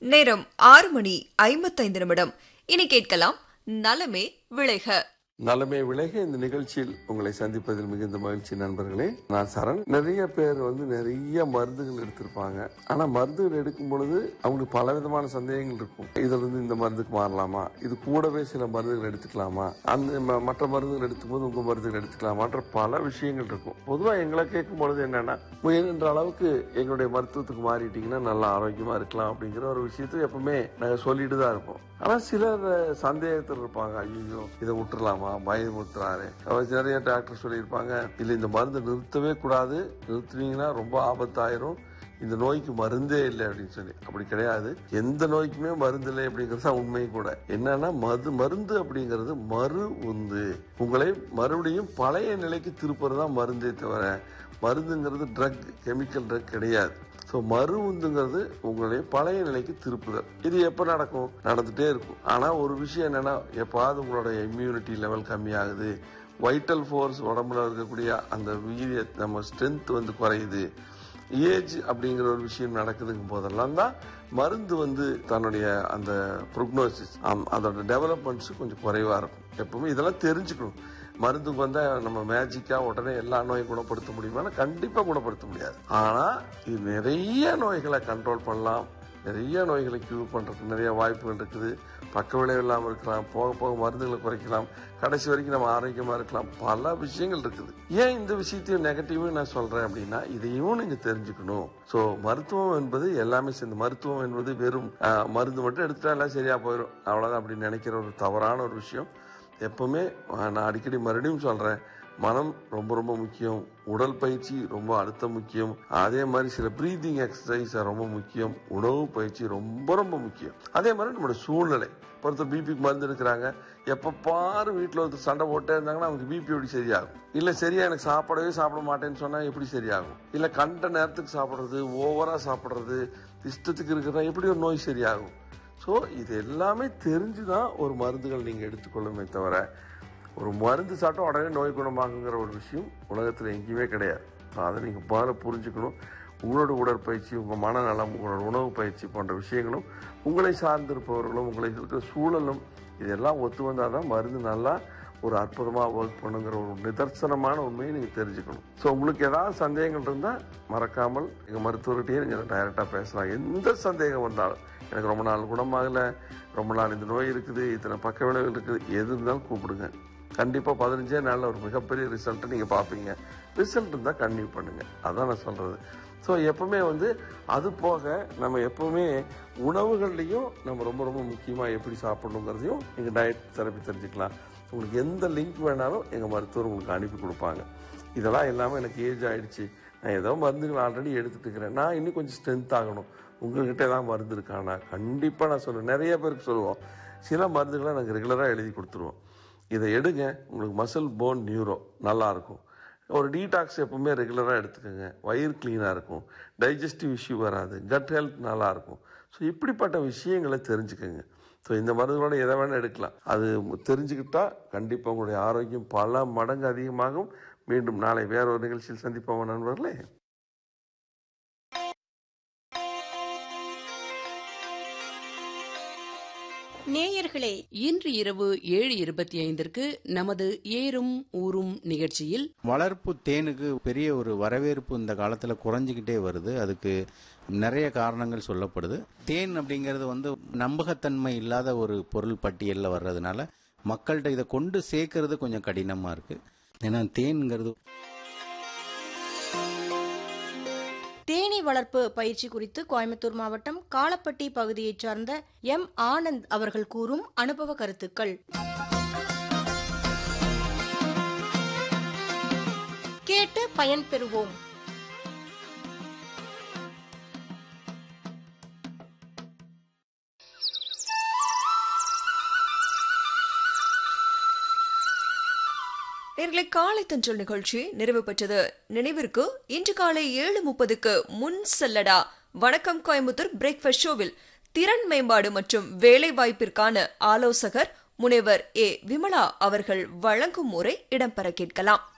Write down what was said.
நேரம் ஆறு மணி ஐம்பத்தைந்து நிமிடம் இனி கேட்கலாம் நலமே விளைக நலமே விலக இந்த நிகழ்ச்சியில் உங்களை சந்திப்பதில் மிகுந்த மகிழ்ச்சி நண்பர்களே நான் சரண் நிறைய பேர் வந்து நிறைய மருந்துகள் எடுத்திருப்பாங்க ஆனா மருந்துகள் எடுக்கும் பொழுது அவங்களுக்கு பல விதமான சந்தேகங்கள் இருக்கும் இதுல இருந்து இந்த மருந்துக்கு மாறலாமா இது கூடவே சில மருந்துகள் எடுத்துக்கலாமா அந்த ம- மற்ற மருந்துகள் எடுக்கும்போது உங்க மருந்துகள் எடுத்துக்கலாமான்ற பல விஷயங்கள் இருக்கும் பொதுவா எங்களை கேட்கும் பொழுது என்னன்னா முயன்ற அளவுக்கு எங்களுடைய மருத்துவத்துக்கு மாறிட்டீங்கன்னா நல்லா ஆரோக்கியமா இருக்கலாம் அப்படிங்கிற ஒரு விஷயத்தை எப்பவுமே நாங்க சொல்லிட்டு தான் இருப்போம் ஆனா சிலர் அஹ், சந்தேகத்தில் இருப்பாங்க ஐயோ இதை விட்டுறலாமா பயமுறுத்துறாரு அவர் நிறைய டாக்டர் சொல்லியிருப்பாங்க இல்ல இந்த மருந்து நிறுத்தவே கூடாது நிறுத்துனீங்கன்னா ரொம்ப ஆபத்தாயிரும் இந்த நோய்க்கு மருந்தே இல்லை அப்படின்னு சொல்லி அப்படி கிடையாது எந்த நோய்க்குமே மருந்து இல்லை அப்படிங்கிறது தான் உண்மை கூட என்னன்னா மது மருந்து அப்படிங்கிறது மறு உந்து உங்களை மறுபடியும் பழைய நிலைக்கு திருப்புறது தான் மருந்தே தவிர மருந்துங்கிறது ட்ரக் கெமிக்கல் ட்ரக் கிடையாது ஸோ மறு உந்துங்கிறது உங்களுடைய பழைய நிலைக்கு திருப்புதல் இது எப்போ நடக்கும் நடந்துட்டே இருக்கும் ஆனால் ஒரு விஷயம் என்னன்னா எப்பாவது உங்களோட இம்யூனிட்டி லெவல் கம்மியாகுது வைட்டல் ஃபோர்ஸ் உடம்புல இருக்கக்கூடிய அந்த வீரிய நம்ம ஸ்ட்ரென்த் வந்து குறையுது ஏஜ் அப்படிங்கிற ஒரு விஷயம் நடக்குதுங்கும் போதெல்லாம் தான் மருந்து வந்து தன்னுடைய அந்த ப்ரொக்னோசிஸ் அதோட டெவலப்மெண்ட்ஸ் கொஞ்சம் குறைவா இருக்கும் எப்பவுமே இதெல்லாம் தெரிஞ்சுக்கணும் மருந்துக்கு வந்தா நம்ம மேஜிக்கா உடனே எல்லா நோயும் குணப்படுத்த முடியுமா கண்டிப்பா குணப்படுத்த முடியாது ஆனா இது நிறைய நோய்களை கண்ட்ரோல் பண்ணலாம் நிறைய நோய்களை கியூர் பண்றதுக்கு நிறைய வாய்ப்புகள் இருக்குது பக்க விளைவு இல்லாமல் இருக்கலாம் போக போக மருந்துகளை குறைக்கலாம் கடைசி வரைக்கும் நம்ம ஆரோக்கியமா இருக்கலாம் பல விஷயங்கள் இருக்குது ஏன் இந்த விஷயத்தையும் நெகட்டிவும் நான் சொல்றேன் அப்படின்னா இதையும் நீங்க தெரிஞ்சுக்கணும் ஸோ மருத்துவம் என்பது எல்லாமே சேர்ந்து மருத்துவம் என்பது வெறும் ஆஹ், மருந்து மட்டும் எடுத்துட்டா எல்லாம் சரியா போயிடும் அவ்வளவுதான் அப்படின்னு நினைக்கிற ஒரு தவறான ஒரு விஷயம் எப்பவுமே ஆஹ், நான் அடிக்கடி மறுபடியும் சொல்றேன் மனம் ரொம்ப ரொம்ப முக்கியம் உடல் பயிற்சி ரொம்ப அடுத்த முக்கியம் அதே மாதிரி சில பிரீதிங் எக்ஸசைஸ் ரொம்ப முக்கியம் உணவு பயிற்சி ரொம்ப ரொம்ப முக்கியம் அதே மாதிரி நம்மளோட சூழ்நிலை ஒருத்தர் பிபிக்கு மருந்து எடுக்கிறாங்க எப்ப பாரு வீட்டில் ஒருத்தர் சண்டை போட்டே இருந்தாங்கன்னா அவங்க பிபி எப்படி சரியாகும் இல்ல சரியா எனக்கு சாப்பிடவே சாப்பிட மாட்டேன்னு சொன்னா எப்படி சரியாகும் இல்ல கண்ட நேரத்துக்கு சாப்பிடுறது ஓவரா சாப்பிடுறது இஷ்டத்துக்கு இருக்கிறதா எப்படி ஒரு நோய் சரியாகும் ஸோ இது எல்லாமே தெரிஞ்சு தான் ஒரு மருந்துகள் நீங்கள் எடுத்துக்கொள்ளுமே தவிர ஒரு மருந்து சாப்பிட்டா உடனே நோய் குணமாகுங்கிற ஒரு விஷயம் உலகத்தில் எங்கேயுமே கிடையாது அதை நீங்கள் பால புரிஞ்சுக்கணும் உங்களோட உடற்பயிற்சி உங்கள் மனநலம் உங்களோட உணவு பயிற்சி போன்ற விஷயங்களும் உங்களை சார்ந்திருப்பவர்களும் உங்களை இருக்கிற சூழலும் இதெல்லாம் ஒத்து வந்தால் தான் மருந்து நல்லா ஒரு அற்புதமாக ஒர்க் பண்ணுங்கிற ஒரு நிதர்சனமான உண்மையை நீங்கள் தெரிஞ்சுக்கணும் ஸோ உங்களுக்கு ஏதாவது சந்தேகங்கள் இருந்தால் மறக்காமல் எங்கள் மருத்துவர்கிட்டயே நீங்கள் டைரெக்டாக பேசலாம் எந்த சந்தேகம் வந்தாலும் எனக்கு ரொம்ப நாள் குணமாகலை ரொம்ப நாள் இந்த நோய் இருக்குது இத்தனை பக்க விளைவுகள் இருக்குது எது இருந்தாலும் கூப்பிடுங்க கண்டிப்பாக பதினஞ்சே நாளில் ஒரு மிகப்பெரிய ரிசல்ட்டை நீங்கள் பார்ப்பீங்க ரிசல்ட் இருந்தால் கன்டினியூ பண்ணுங்கள் அதான் நான் சொல்கிறது ஸோ எப்பவுமே வந்து அது போக நம்ம எப்பவுமே உணவுகள்லையும் நம்ம ரொம்ப ரொம்ப முக்கியமாக எப்படி சாப்பிடணுங்கிறதையும் எங்கள் டயட் தெரப்பி தெரிஞ்சுக்கலாம் உங்களுக்கு எந்த லிங்க் வேணாலும் எங்கள் மருத்துவர் உங்களுக்கு அனுப்பி கொடுப்பாங்க இதெல்லாம் இல்லாமல் எனக்கு ஏஜ் ஆயிடுச்சு நான் ஏதோ மருந்துகள் ஆல்ரெடி எடுத்துட்டு இருக்கிறேன் நான் இன்னும் கொஞ்சம் ஸ்ட்ரென்த் ஆகணும் உங்ககிட்ட ஏதாவது மருந்து இருக்கானா கண்டிப்பாக நான் சொல்லுவேன் நிறைய பேருக்கு சொல்லுவோம் சில மருந்துகளை நாங்கள் ரெகுலராக எழுதி கொடுத்துருவோம் இதை எடுங்க உங்களுக்கு மசில் போன் நியூரோ நல்லா இருக்கும் ஒரு டீடாக்ஸ் எப்பவுமே ரெகுலராக எடுத்துக்கோங்க வயிறு க்ளீனாக இருக்கும் டைஜஸ்டிவ் இஷ்யூ வராது கட் ஹெல்த் நல்லா இருக்கும் ஸோ இப்படிப்பட்ட விஷயங்களை தெரிஞ்சுக்கோங்க ஸோ இந்த மருந்துகளோட எதை வேணால் எடுக்கலாம் அது தெரிஞ்சுக்கிட்டா கண்டிப்பாக உங்களுடைய ஆரோக்கியம் பல மடங்கு அதிகமாகும் மீண்டும் நாளை வேற ஒரு நிகழ்ச்சியில் சந்திப்போம் நண்பர்களே நேயர்களே இன்று இரவு ஏழு இருபத்தி ஐந்திற்கு நமது ஏறும் ஊரும் நிகழ்ச்சியில் வளர்ப்பு தேனுக்கு பெரிய ஒரு வரவேற்பு இந்த காலத்தில் குறைஞ்சிக்கிட்டே வருது அதுக்கு நிறைய காரணங்கள் சொல்லப்படுது தேன் அப்படிங்கிறது வந்து நம்பகத்தன்மை இல்லாத ஒரு பொருள் பட்டியலில் வர்றதுனால மக்கள்கிட்ட இதை கொண்டு சேர்க்கறது கொஞ்சம் கடினமாக இருக்கு ஏன்னா தேன்ங்கிறது தேனீ வளர்ப்பு பயிற்சி குறித்து கோயம்புத்தூர் மாவட்டம் காலப்பட்டி பகுதியைச் சார்ந்த எம் ஆனந்த் அவர்கள் கூறும் அனுபவ கருத்துக்கள் கேட்டு பயன்பெறுவோம் நேர்களை காலை தஞ்சல் நிகழ்ச்சி நிறைவு பெற்றது நினைவிற்கு இன்று காலை ஏழு முப்பதுக்கு முன் செல்லடா வணக்கம் கோயம்புத்தூர் பிரேக்ஃபாஸ்ட் ஷோவில் திறன் மேம்பாடு மற்றும் வேலை வாய்ப்பிற்கான ஆலோசகர் முனைவர் ஏ விமலா அவர்கள் வழங்கும் முறை இடம்பெற கேட்கலாம்